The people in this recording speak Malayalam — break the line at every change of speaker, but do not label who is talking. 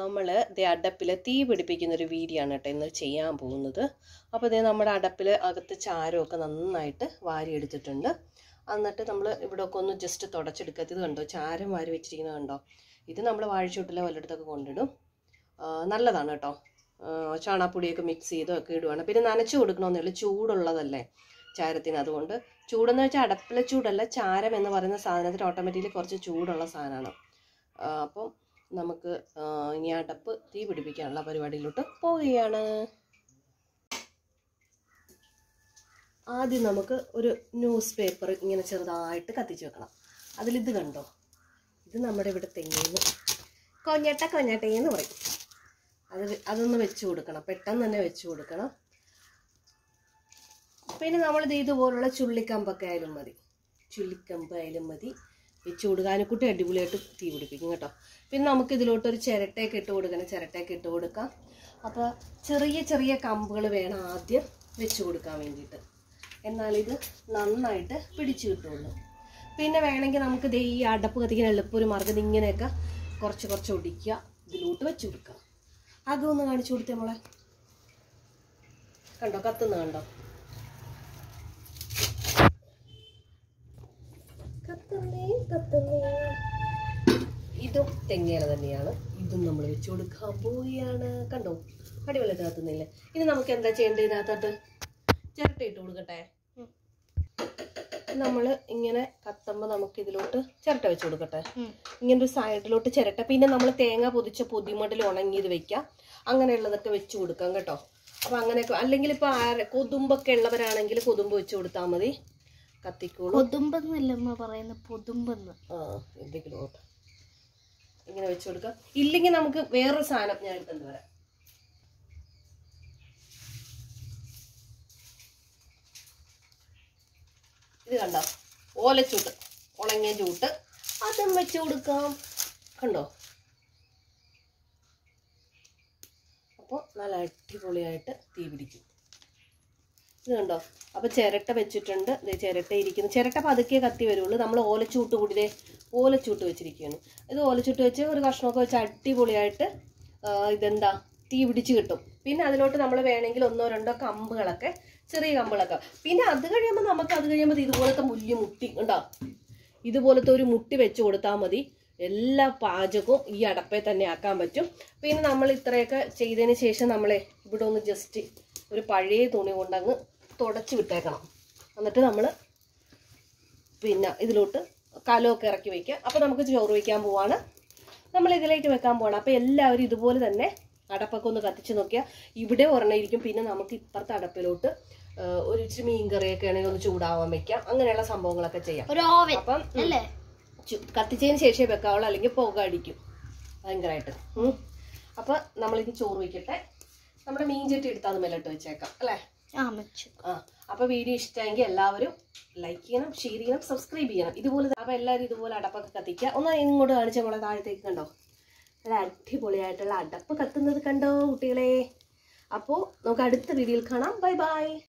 നമ്മൾ ദേ അടപ്പിൽ തീ പിടിപ്പിക്കുന്ന ഒരു വീഡിയോ ആണ് കേട്ടോ ഇന്ന് ചെയ്യാൻ പോകുന്നത് അപ്പോൾ ഇതേ നമ്മുടെ അടപ്പിൽ അകത്ത് ചാരമൊക്കെ നന്നായിട്ട് വാരി എടുത്തിട്ടുണ്ട് എന്നിട്ട് നമ്മൾ ഇവിടെയൊക്കെ ഒന്ന് ജസ്റ്റ് തുടച്ചെടുക്കുക ഇത് കണ്ടോ ചാരം വാരി വെച്ചിരിക്കുന്നത് കണ്ടോ ഇത് നമ്മൾ വാഴിച്ചൂട്ടിലെ വല്ലയിടത്തൊക്കെ കൊണ്ടിടും ആ, നല്ലതാണ് കേട്ടോ ആ, ചാണാപ്പൊടിയൊക്കെ മിക്സ് ചെയ്തൊക്കെ ഇടുവാണ് പിന്നെ നനച്ചു കൊടുക്കണമെന്നേ ഉള്ളൂ ചൂടുള്ളതല്ലേ ചാരത്തിന് അതുകൊണ്ട് ചൂടെന്ന് വെച്ചാൽ അടപ്പിലെ ചൂടല്ല ചാരം എന്ന് പറയുന്ന സാധനത്തിന് ഓട്ടോമാറ്റിക്കലി കുറച്ച് ചൂടുള്ള സാധനമാണ് ആ, അപ്പം നമുക്ക് ആ, ഇനി അടപ്പ് തീ പിടിപ്പിക്കാനുള്ള പരിപാടിയിലോട്ട് പോവുകയാണ് ആദ്യം നമുക്ക് ഒരു ന്യൂസ് പേപ്പർ ഇങ്ങനെ ചെറുതായിട്ട് കത്തിച്ച് വെക്കണം അതിലിത് കണ്ടോ ഇത് നമ്മുടെ ഇവിടെ തെങ്ങിന്ന് കൊഞ്ഞട്ട കൊഞ്ഞട്ടയെന്ന് പറയും അത് വെ- അതൊന്ന് വെച്ച് കൊടുക്കണം പെട്ടെന്ന് തന്നെ വെച്ച് കൊടുക്കണം പിന്നെ നമ്മളിത് ഇതുപോലുള്ള ചുള്ളിക്കമ്പൊക്കെ ആയാലും മതി ചുള്ളിക്കമ്പ് ആയാലും മതി വെച്ച് കൊടുക്കാനക്കുട്ടി അടിപൊളിയായിട്ട് തീ പിടിപ്പിക്കും കേട്ടോ പിന്നെ നമുക്ക് ഇതിലോട്ട് ഒരു ചിരട്ടയൊക്കെ ഇട്ട് കൊടുക്കണം ചിരട്ടയൊക്കെ ഇട്ട് കൊടുക്കാം അപ്പോൾ ചെറിയ ചെറിയ കമ്പുകൾ വേണം ആദ്യം വെച്ച് കൊടുക്കാൻ വേണ്ടിയിട്ട് എന്നാലിത് നന്നായിട്ട് പിടിച്ചു കിട്ടുള്ളൂ പിന്നെ വേണമെങ്കിൽ നമുക്ക് ദേ ഈ അടപ്പ് കത്തിക്കാൻ എളുപ്പം ഒരു മാർഗ്ഗം ഇങ്ങനെയൊക്കെ കുറച്ച് കുറച്ച് ഒടിക്കുക ഇതിലോട്ട് വെച്ച് കൊടുക്കുക അകം ഒന്ന് കാണിച്ചു കൊടുത്തേ മോളെ കണ്ടോ കത്തുന്ന കണ്ടോ കത്തുന്നേ കത്തുന്നേ ഇതും തെങ്ങേല തന്നെയാണ് ഇതും നമ്മൾ വെച്ച് കൊടുക്കാൻ പോവുകയാണ് കണ്ടോ അടിപൊളിയായിട്ട് കത്തുന്നില്ലേ ഇനി നമുക്ക് എന്താ ചെയ്യേണ്ടത് ഇതിനകത്തോട്ട് ചിരട്ട ഇട്ട് കൊടുക്കട്ടെ നമ്മൾ ഇങ്ങനെ കത്തുമ്പോൾ നമുക്ക് ഇതിലോട്ട് ചിരട്ട വെച്ച് കൊടുക്കട്ടെ ഇങ്ങനെ ഒരു സൈഡിലോട്ട് ചിരട്ട പിന്നെ നമ്മൾ തേങ്ങ പൊതിച്ച പൊതിമടൽ ഉണങ്ങിയത് വെക്കാം അങ്ങനെയുള്ളതൊക്കെ വെച്ച് കൊടുക്കാം കേട്ടോ അപ്പം അങ്ങനെയൊക്കെ അല്ലെങ്കിൽ ഇപ്പോൾ ആര കൊതുമ്പൊക്കെ ഉള്ളവരാണെങ്കിൽ കൊതുമ്പ് വെച്ച് കൊടുത്താൽ മതി കത്തിക്കോളൂ
പൊതുമ്പെന്നല്ല അമ്മ പറയുന്ന പൊതുമ്പെന്ന്
ആ എന്തെങ്കിലും ഓട്ടെ ഇങ്ങനെ വെച്ച് കൊടുക്കാം ഇല്ലെങ്കിൽ നമുക്ക് വേറൊരു സാധനം ഞാൻ എടുത്തുകൊണ്ട് വരാം ഇത് കണ്ടോ ഓലച്ചൂട്ട് ഉണങ്ങിയ ചൂട്ട് അതും വെച്ച് കൊടുക്കാം കണ്ടോ അപ്പോൾ നല്ല അടിപൊളിയായിട്ട് തീ പിടിക്കും ഇത് കണ്ടോ അപ്പോൾ ചിരട്ട വെച്ചിട്ടുണ്ട് ദേ ചിരട്ട ഇരിക്കുന്നു ചിരട്ട പതുക്കെ കത്തി വരുള്ളൂ നമ്മൾ ഓലച്ചൂട്ട് കൂടി ദേ ഓലച്ചൂട്ട് വെച്ചിരിക്കുകയാണ് ഇത് ഓലച്ചൂട്ട് വെച്ച് ഒരു കഷ്ണമൊക്കെ വെച്ച് അടിപൊളിയായിട്ട് ആ, ഇതെന്താ തീ പിടിച്ച് കിട്ടും പിന്നെ അതിലോട്ട് നമ്മൾ വേണമെങ്കിൽ ഒന്നോ രണ്ടോ കമ്പുകളൊക്കെ ചെറിയ കമ്പുകളൊക്കെ പിന്നെ അത് കഴിയുമ്പോൾ നമുക്ക് അത് കഴിയുമ്പോൾ ഇതുപോലത്തെ മുല്യ മുട്ടി ഉണ്ടോ ഇതുപോലത്തെ ഒരു മുട്ടി വെച്ച് കൊടുത്താൽ മതി എല്ലാ പാചകവും ഈ അടപ്പേ തന്നെ ആക്കാൻ പറ്റും പിന്നെ നമ്മൾ ഇത്രയൊക്കെ ചെയ്തതിന് ശേഷം നമ്മളെ ഇവിടെ ഒന്ന് ജസ്റ്റ് ഒരു പഴയ തുണി കൊണ്ടങ്ങ് തുടച്ച് വിട്ടേക്കണം എന്നിട്ട് നമ്മൾ പിന്നെ ഇതിലോട്ട് കലമൊക്കെ ഇറക്കി വയ്ക്കുക അപ്പോൾ നമുക്ക് ചോറ് വയ്ക്കാൻ പോവാണ് നമ്മൾ ഇതിലേക്ക് വെക്കാൻ പോകണം അപ്പോൾ എല്ലാവരും ഇതുപോലെ തന്നെ അടപ്പൊക്കെ ഒന്ന് കത്തിച്ച് നോക്കിയാൽ ഇവിടെ ഒരെണ്ണം ഇരിക്കും പിന്നെ നമുക്ക് ഇപ്പുറത്തെ അടപ്പിലോട്ട് ആ, ഒരു ഇച്ചിരി മീൻ കറിയൊക്കെ ആണെങ്കിൽ ഒന്ന് ചൂടാവാൻ വെക്കാം അങ്ങനെയുള്ള സംഭവങ്ങളൊക്കെ ചെയ്യാം
ഒരു ഓവൻ
അപ്പം ഉം,
അല്ലേ
ചു- കത്തിച്ചതിന് ശേഷമേ വെക്കാവുള്ളൂ അല്ലെങ്കിൽ പുക അടിക്കും ഭയങ്കരമായിട്ട് ഉം. അപ്പം നമ്മളിത് ചോറ് വയ്ക്കട്ടെ നമ്മുടെ മീൻ ചട്ടി എടുത്താൽ അത് മേലോട്ട് വെച്ചേക്കാം അല്ലേ
ആ വെച്ചു
ആ അപ്പോൾ വീഡിയോ ഇഷ്ടമെങ്കിൽ എല്ലാവരും ലൈക്ക് ചെയ്യണം ഷെയർ ചെയ്യണം സബ്സ്ക്രൈബ് ചെയ്യണം ഇതുപോലെ അപ്പോൾ എല്ലാവരും ഇതുപോലെ അടപ്പൊക്കെ കത്തിക്കുക ഒന്ന് ഇങ്ങോട്ട് കാണിച്ച നമ്മളെ താഴത്തേക്ക് കണ്ടോ നല്ല അടിപൊളിയായിട്ടുള്ള അടപ്പ് കത്തുന്നത് കണ്ടോ കുട്ടികളെ അപ്പോൾ നമുക്ക് അടുത്ത വീഡിയോയിൽ കാണാം ബൈ ബൈ